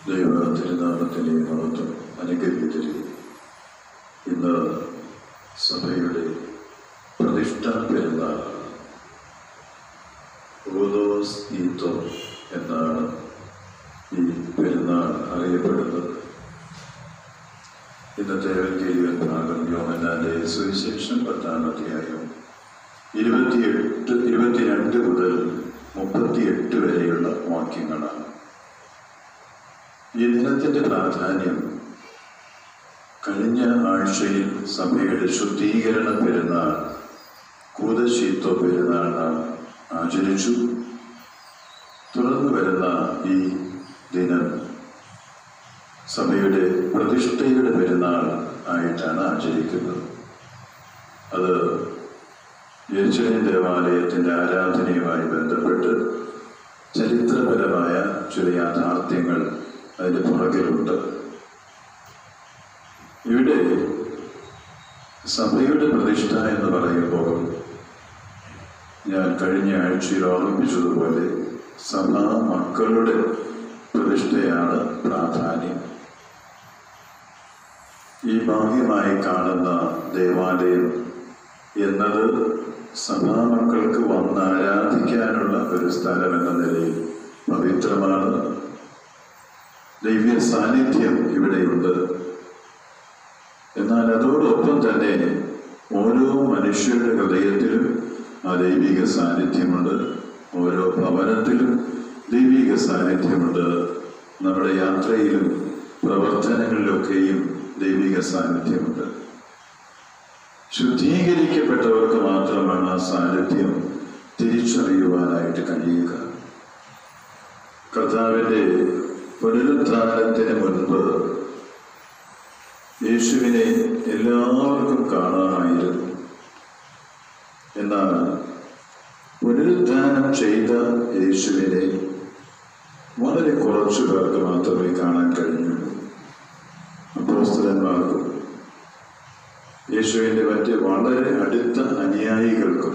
ദൈവ തിരുനാമത്തിലെ മഹത്വം അനുഗ്രഹിക്കട്ടെ ഇന്ന് സഭയുടെ പ്രതിഷ്ഠാ പെരുന്നാൾ ഓതോസ് ഈത്തോ എന്നാണ് ഈ പെരുന്നാൾ അറിയപ്പെടുന്നത് ഇന്നത്തെ എവൻഗേലിയൻ ഭാഗം യോഹന്നാന്റെ സുവിശേഷം പത്താം അധ്യായം ഇരുപത്തിയെട്ട് ഇരുപത്തിരണ്ട് മുതൽ മുപ്പത്തിയെട്ട് വരെയുള്ള വാക്യങ്ങളാണ് ഈ ദിനത്തിന്റെ പ്രാധാന്യം കഴിഞ്ഞ ആഴ്ചയിൽ സഭയുടെ ശുദ്ധീകരണ പെരുന്നാൾ കൂതശീത്വ പെരുന്നാൾ നാം ആചരിച്ചു തുടർന്ന് വരുന്ന ഈ ദിനം സഭയുടെ പ്രതിഷ്ഠയുടെ പെരുന്നാൾ ആയിട്ടാണ് ആചരിക്കുന്നത് അത് യെരുശലേം ദേവാലയത്തിന്റെ ആരാധനയുമായി ബന്ധപ്പെട്ട് ചരിത്രപരമായ ചില യാഥാർത്ഥ്യങ്ങൾ അതിന്റെ പുറകിലുണ്ട് ഇവിടെ സഭയുടെ പ്രതിഷ്ഠ എന്ന് പറയുമ്പോൾ ഞാൻ കഴിഞ്ഞ ആഴ്ചയിൽ ഓർമ്മിപ്പിച്ചതുപോലെ സഭാ മക്കളുടെ പ്രതിഷ്ഠയാണ് പ്രാധാന്യം ഈ ബാഹ്യമായി കാണുന്ന ദേവാലയം എന്നത് സഭാമക്കൾക്ക് വന്ന് ആരാധിക്കാനുള്ള ഒരു സ്ഥലം എന്ന നിലയിൽ പവിത്രമാണ് ദൈവ്യ സാന്നിധ്യം ഇവിടെയുണ്ട് എന്നാൽ അതോടൊപ്പം തന്നെ ഓരോ മനുഷ്യരുടെ ഹൃദയത്തിലും ആ ദൈവിക സാന്നിധ്യമുണ്ട് ഓരോ ഭവനത്തിലും ദൈവിക സാന്നിധ്യമുണ്ട് നമ്മുടെ യാത്രയിലും പ്രവർത്തനങ്ങളിലൊക്കെയും ദൈവിക സാന്നിധ്യമുണ്ട് ശുദ്ധീകരിക്കപ്പെട്ടവർക്ക് മാത്രമാണ് ആ സാന്നിധ്യം തിരിച്ചറിയുവാനായിട്ട് കഴിയുക കർത്താവിൻ്റെ പുനരുദ്ധാനത്തിന് മുൻപ് യേശുവിനെ എല്ലാവർക്കും കാണാമായിരുന്നു എന്നാൽ പുനരുദ്ധാനം ചെയ്ത യേശുവിനെ വളരെ കുറച്ചു പേർക്ക് മാത്രമേ കാണാൻ കഴിഞ്ഞു അപ്പോസ്തലന്മാർക്കും യേശുവിൻ്റെ മറ്റ് വളരെ അടുത്ത അനുയായികൾക്കും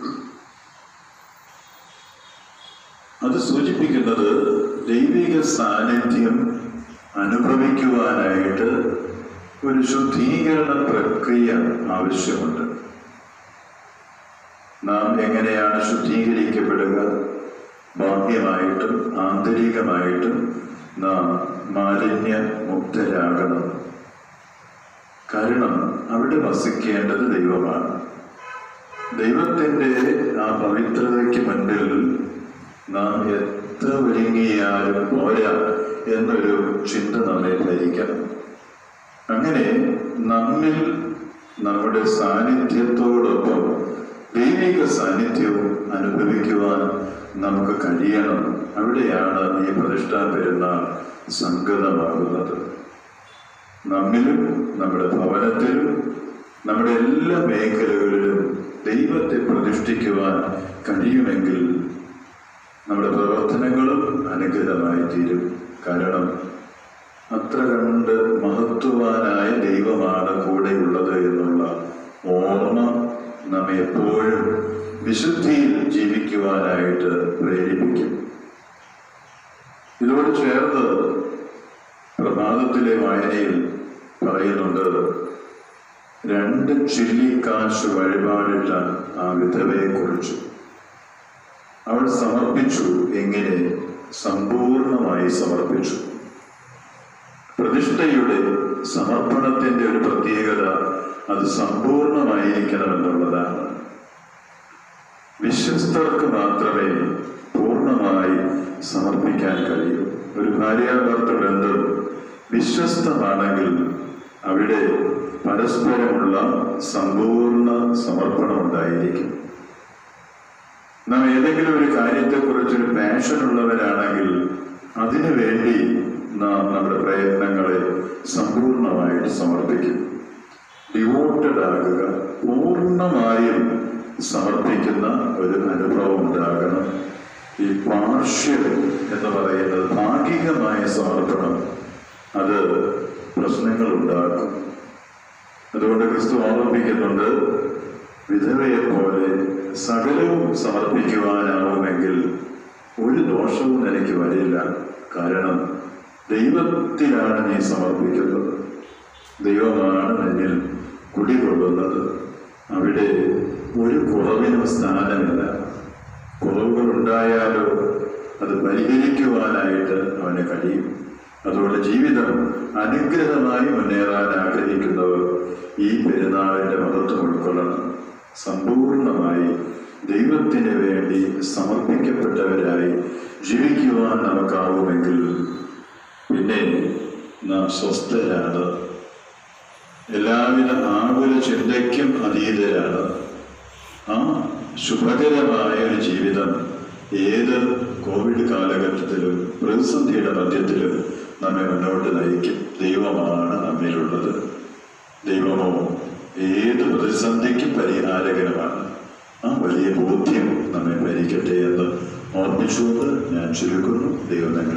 അത് സൂചിപ്പിക്കുന്നത് ദൈവിക സാന്നിധ്യം അനുഭവിക്കുവാനായിട്ട് ഒരു ശുദ്ധീകരണ പ്രക്രിയ ആവശ്യമുണ്ട് നാം എങ്ങനെയാണ് ശുദ്ധീകരിക്കപ്പെടുക ബാഹ്യമായിട്ടും ആന്തരികമായിട്ടും നാം മാലിന്യ മുക്തരാകണം കാരണം അവിടെ വസിക്കേണ്ടത് ദൈവമാണ് ദൈവത്തിൻ്റെ ആ പവിത്രതയ്ക്ക് മുൻപിൽ നാം എത്ര ഒരുങ്ങിയാലും പോരാ എന്നൊരു ചിന്ത നമ്മെ ഭരിക്കണം അങ്ങനെ നമ്മിൽ നമ്മുടെ സാന്നിധ്യത്തോടൊപ്പം ദൈവിക സാന്നിധ്യവും അനുഭവിക്കുവാൻ നമുക്ക് കഴിയണം അവിടെയാണ് ഈ പ്രതിഷ്ഠാ പെരുന്നാൾ സംഗതമാകുന്നത് നമ്മിലും നമ്മുടെ ഭവനത്തിലും നമ്മുടെ എല്ലാ മേഖലകളിലും ദൈവത്തെ പ്രതിഷ്ഠിക്കുവാൻ കഴിയുമെങ്കിൽ നമ്മുടെ പ്രവർത്തനങ്ങളും അനുഗ്രഹമായി തീരും കാരണം അത്ര കണ്ട് മഹത്വവാനായ ദൈവമാണ് കൂടെയുള്ളത് എന്നുള്ള ഓർമ്മ നമ്മെ എപ്പോഴും വിശുദ്ധിയിൽ ജീവിക്കുവാനായിട്ട് പ്രേരിപ്പിക്കും ഇതോട് ചേർന്ന് പ്രഭാതത്തിലെ വായനയിൽ പറയുന്നുണ്ട് രണ്ട് ചില്ലിക്കാശ് വഴിപാടിട്ട ആ വിധവയെ കുറിച്ചു അവൾ സമർപ്പിച്ചു എങ്ങനെ സമ്പൂർണമായി സമർപ്പിച്ചു പ്രതിഷ്ഠയുടെ സമർപ്പണത്തിന്റെ ഒരു പ്രത്യേകത അത് സമ്പൂർണമായിരിക്കണമെന്നുള്ളതാണ് വിശ്വസ്തർക്ക് മാത്രമേ പൂർണ്ണമായി സമർപ്പിക്കാൻ കഴിയൂ ഒരു ഭാര്യാഭർത്ത ബന്ധം വിശ്വസ്തമാണെങ്കിൽ അവിടെ പരസ്പരമുള്ള സമ്പൂർണ്ണ സമർപ്പണം ഉണ്ടായിരിക്കും നാം ഏതെങ്കിലും ഒരു കാര്യത്തെക്കുറിച്ചൊരു പാഷൻ ഉള്ളവരാണെങ്കിൽ അതിനു വേണ്ടി നാം നമ്മുടെ പ്രയത്നങ്ങളെ സമ്പൂർണമായിട്ട് സമർപ്പിക്കും ഡിവോട്ടഡ് ആകുക പൂർണ്ണമായും സമർപ്പിക്കുന്ന ഒരു അനുഭവം ഉണ്ടാകണം ഈ പാർഷ്യൽ എന്ന് പറയുന്നത് ഭാഗികമായ സമർപ്പണം അത് പ്രശ്നങ്ങൾ ഉണ്ടാക്കും അതുകൊണ്ട് ക്രിസ്തു ഓർമ്മിപ്പിക്കുന്നുണ്ട് വിധവയെ പോലെ സകലവും സമർപ്പിക്കുവാനാവുമെങ്കിൽ ഒരു ദോഷവും എനിക്ക് വരില്ല കാരണം ദൈവത്തിലാണ് നീ സമർപ്പിക്കുന്നത് ദൈവമാണ് നിന്നിൽ കുടികൊള്ളുന്നത് അവിടെ ഒരു കുറവിനും സ്ഥാനമില്ല കുറവുകൾ ഉണ്ടായാലോ അത് പരിഹരിക്കുവാനായിട്ട് അവന് കഴിയും അതുകൊണ്ട് ജീവിതം അനുഗ്രഹമായി മുന്നേറാൻ ആഗ്രഹിക്കുന്നവർ ഈ പെരുന്നാളിന്റെ മഹത്വം ഉൾക്കൊള്ളണം സമ്പൂർണമായി ദൈവത്തിന് വേണ്ടി സമർപ്പിക്കപ്പെട്ടവരായി ജീവിക്കുവാൻ നമുക്കാവുമെങ്കിൽ പിന്നെ നാം സ്വസ്ഥരാണ് എല്ലാവിധ ആകുല ചിന്തയ്ക്കും അതീതരാണ് ആ ശുഭകരമായ ഒരു ജീവിതം ഏത് കോവിഡ് കാലഘട്ടത്തിലും പ്രതിസന്ധിയുടെ മധ്യത്തിലും നമ്മെ മുന്നോട്ട് നയിക്കും ദൈവമാണ് നമ്മിലുള്ളത് ദൈവമോ ഏത് പ്രതിസന്ധിക്കും പരിഹാരകരമാണ് ആ വലിയ ബോധ്യം നമ്മെ ഭരിക്കട്ടെ എന്ന് ഓർമ്മിച്ചുകൊണ്ട് ഞാൻ ചുരുക്കുന്നു ദൈവം തന്നെ